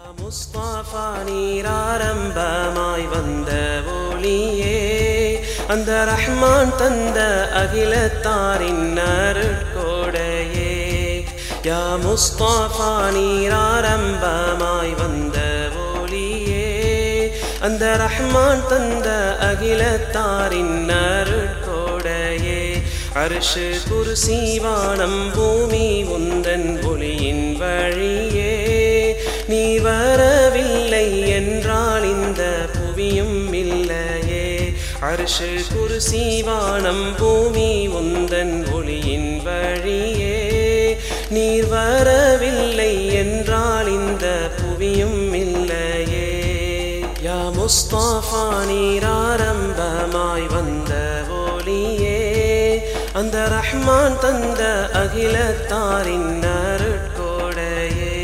முஸ்தாஃபா நீராரம்பமாய் வந்த ஒளியே அந்த ரஹ்மான் தந்த அகிலத்தாரின் அருட்கோடையே யா முஸ்தாஃபா நீராரம்பமாய் வந்த ஒளியே அந்த ரஹ்மான் தந்த அகிலத்தாரின் அருட்கோடையே அரிஷு குருசி வானம் பூமி உந்தன் ஒளியின் வழியே நீ வரவில்லை என்றால் இந்த புவியும் இல்லையே அரிஷு குருசி வானம் பூமி உந்தன் ஒளியின் வழியே நீர் வரவில்லை என்றால் இந்த புவியும் இல்லையே யா முஸ்தாஃபா நீராரம்பமாய் வந்த ஒளியே அந்த ரஹ்மான் தந்த அகிலத்தாரின் அருட்கோடையே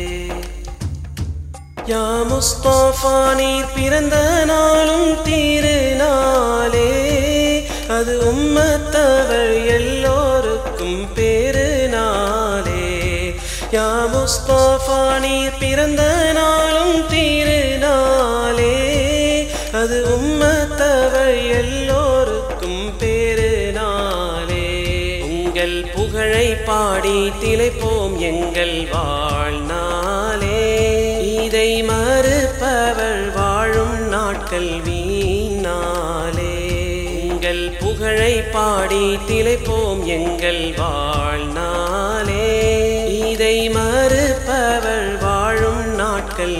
யா முஸ்தாஃபா நீர் பிறந்த நாளும் திருநாளே அது உம்மத்தவர் எல்லோருக்கும் பெருநாளே யா முஸ்தாஃபா நீர் பிறந்த நாளும் திருநாளே அது உம்மத்தவர் எல்லோருக்கும் பெருநாளே உங்கள் புகழை பாடி திளைப்போம் எங்கள் வாழ்நாளே இதை மறுப்பவள் வாழும் நாட்கள் வீணாலே உங்கள் புகழை பாடி திளைப்போம் எங்கள் வாழ்நாளே இதை மறுப்பவள் வாழும் நாட்கள்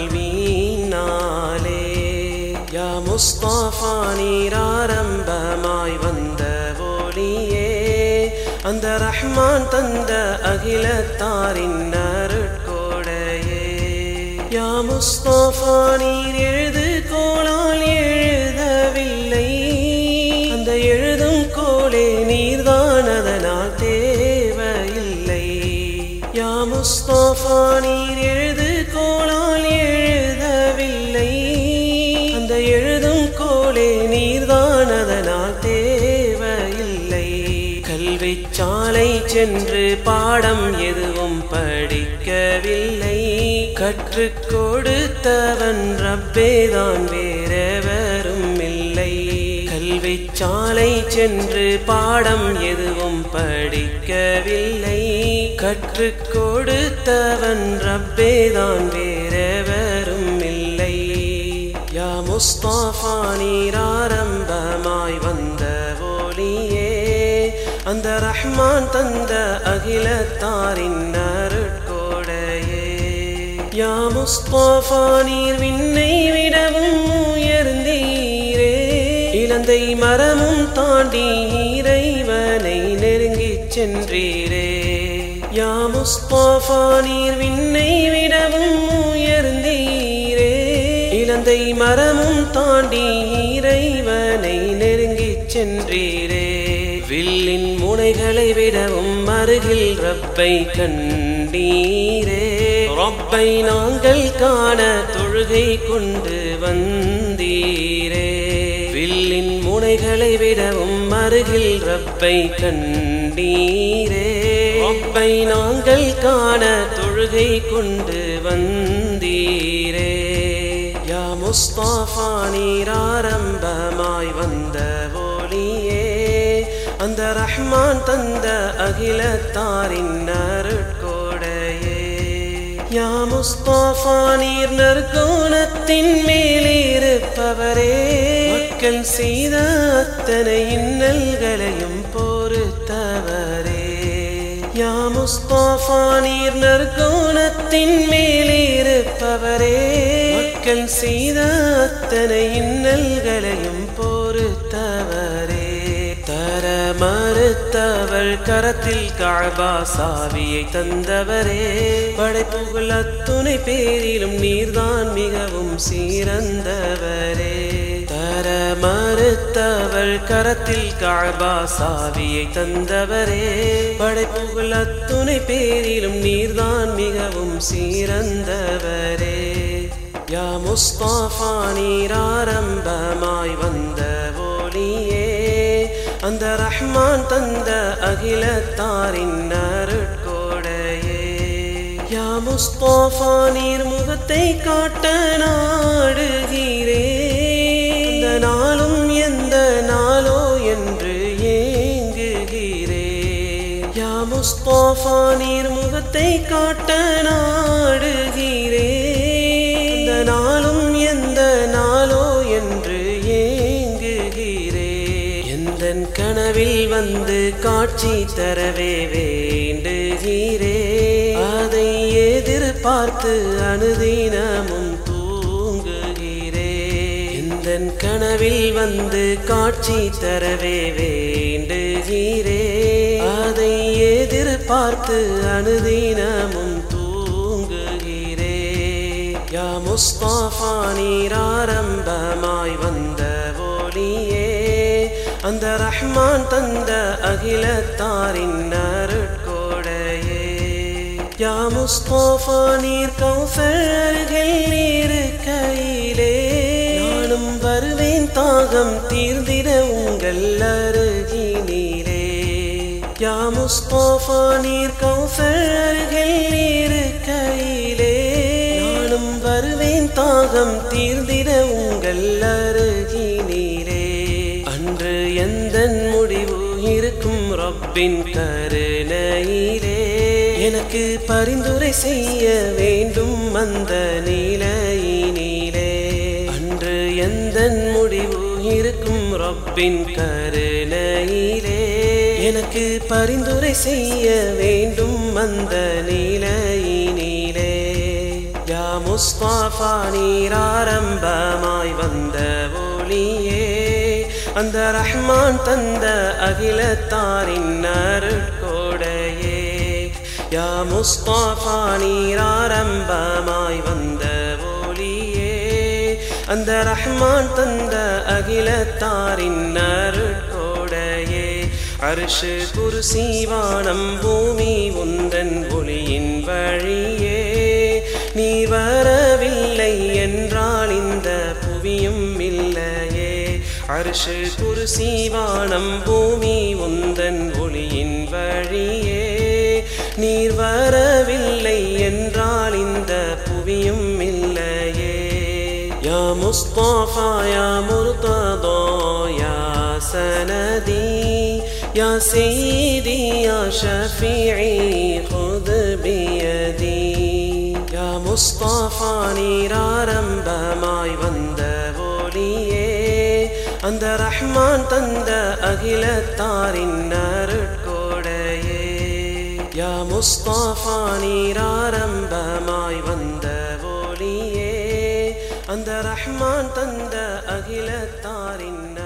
வீணாலே யா முஸ்தாஃபா நீராரம்பமாய் வந்த ஒளியே அந்த ரஹ்மான் தந்த அகிலத்தாரின் அருட்கோடையே யா முஸ்தாஃபா நீர் எழுது கோளால் எழுதவில்லை அந்த எழுதும் கோலே நீர்தான் அதனால் தேவையில்லை யா முஸ்தாஃபா நீர் எழுது கோளால் எழுதவில்லை அந்த எழுதும் கோலே நீர்தான் அதனால் தேவையில்லை கல்வி சாலை சென்று பாடம் எதுவும் படிக்கவில்லை கற்றுக் கொடுத்தவன் ரப்பேதான் வேறெவரும் இல்லை கல்வி சாலை சென்று பாடம் எதுவும் படிக்கவில்லை கற்றுக் கொடுத்தவன் ரப்பேதான் வேறெவரும் இல்லை யா முஸ்தாஃபா நீராரம்பமாய் வந்த ஒளியே அந்த ரஹ்மான் தந்த அகிலத்தாரின் அருட்கோடையே யா முஸ்தாஃபா நீர் விண்ணை விடவும் உயர்ந்தீரே இலந்தை மரமும் தாண்டி இறைவனை நெருங்கிச் சென்றீரே யா முஸ்தாஃபா நீர் விண்ணை விடவும் உயர்ந்தீரே இலந்தை மரமும் தாண்டி இறைவனை நெருங்கிச் சென்றீரே வில்லின் முனைகளை விடவும் அருகில் ரப்பை கண்டீரே ரப்பை நாங்கள் காண தொழுகை கொண்டு வந்தீரே வில்லின் முனைகளை விடவும் அருகில் ரப்பை கண்டீரே ரப்பை நாங்கள் காண தொழுகை கொண்டு வந்தீரே யா முஸ்தாஃபா நீராரம்பமாய் வந்த ஒளியே அந்த ரஹ்மான் தந்த அகிலத்தாரின் அருட்கோடையே யா முஸ்தாஃபா நீர் நற்கோணத்தின் மேலிருப்பவரே மக்கள் செய்த அத்தனை இன்னல்களையும் பொறுத்தவரே யா முஸ்தாஃபா நீர் நற்கோணத்தின் மேலிருப்பவரே மக்கள் செய்த அத்தனை இன்னல்களையும் பொறுத்தவரே தர மறுத்தவள் கரத்தில் காபா சாவியை தந்தவரே படைப்புகள் அத்துணை பேரிலும் நீர்தான் மிகவும் சீரந்தவரே தர மறுத்தவள் கரத்தில் காபா சாவியை தந்தவரே படைப்புகள் அத்துணை பேரிலும் நீர்தான் மிகவும் சீரந்தவரே யா முஸ்தாஃபா நீராரம்பமாய் வந்த ஒளியே அந்த ரஹ்மான் தந்த அகிலத்தாரின் அருட்கோடையே யா முஸ்தபா நீர் முகத்தை காட்ட நாடுகிறேன் இந்த நாளும் எந்த நாளோ என்று ஏங்குகிறேன் யா முஸ்தபா நீர் முகத்தை காட்ட நாடுகிறேன் இந்த நாளும் எந்த நாளோ என்று ஏங்குகிறேன் எந்தன் கனவில் வந்து காட்சி தரவே வேண்டுகிறேன் அதை எதிர்பார்த்து அனுதினமும் தூங்குகிறேன் எந்தன் கனவில் வந்து காட்சி தரவே வேண்டுகிறேன் அதை எதிர்பார்த்து அனுதினமும் தூங்குகிறேன் யா முஸ்தாஃபா நீர் ஆரம்பமாய் வந்த ஒளியே அந்த ரஹ்மான் தந்த அகிலத்தாரின் அருட்கோடையே யா முஸ்தாஃபா நீர் கௌசர்கள் இருக்கையிலே நானும் வருவேன் தாகம் தீர்ந்திட உங்கள் அருகினிலே யா முஸ்தாஃபா நீர் கௌசர்கள் இருக்கையிலே நானும் வருவேன் தாகம் தீர்ந்திட உங்கள் அருகினிலே அன்று எந்த முடிவு இருக்கும் ரப்பின் கருணையிலே எனக்கு பரிந்துரை செய்ய வேண்டும் அந்த நிலையினிலே அன்று எந்த முடிவு இருக்கும் ரப்பின் கருணையிலே எனக்கு பரிந்துரை செய்ய வேண்டும் அந்த நிலையினிலே யா முஸ்தாஃபா நீர் ஆரம்பமாய் வந்த ஒளியே அந்த ரஹ்மான் தந்த அகிலத்தாரின் அருட்கோடையே யா முஸ்தாஃபா நீர் ஆரம்பமாய் வந்த ஒளியே அந்த ரஹ்மான் தந்த அகிலத்தாரின் அருட்கோடையே அரிஷு குருசி வானம் பூமி உந்தன் ஒளியின் வழியே நீ வரவில்லை என்றால் இந்த புவியும் இல்லையே அரிஷு குருசி வானம் பூமி உந்தன் ஒளியின் வழியே நீர் வரவில்லை என்றால் இந்த புவியும் இல்லையே யா முஸ்தாஃபா யா முர்ததா யா சனதி யா سيدي يا شفيعي خذ بيدي யா முஸ்தாஃபா நீர் ஆரம்பமாய் வந்த ஒளியே அந்த ரஹ்மான் தந்த அகிலத்தாரின் அருட்கோடையே யா முஸ்தாஃபா நீர் ஆரம்பமாய் வந்த ஒளியே அந்த ரஹ்மான் தந்த அகிலத்தாரின்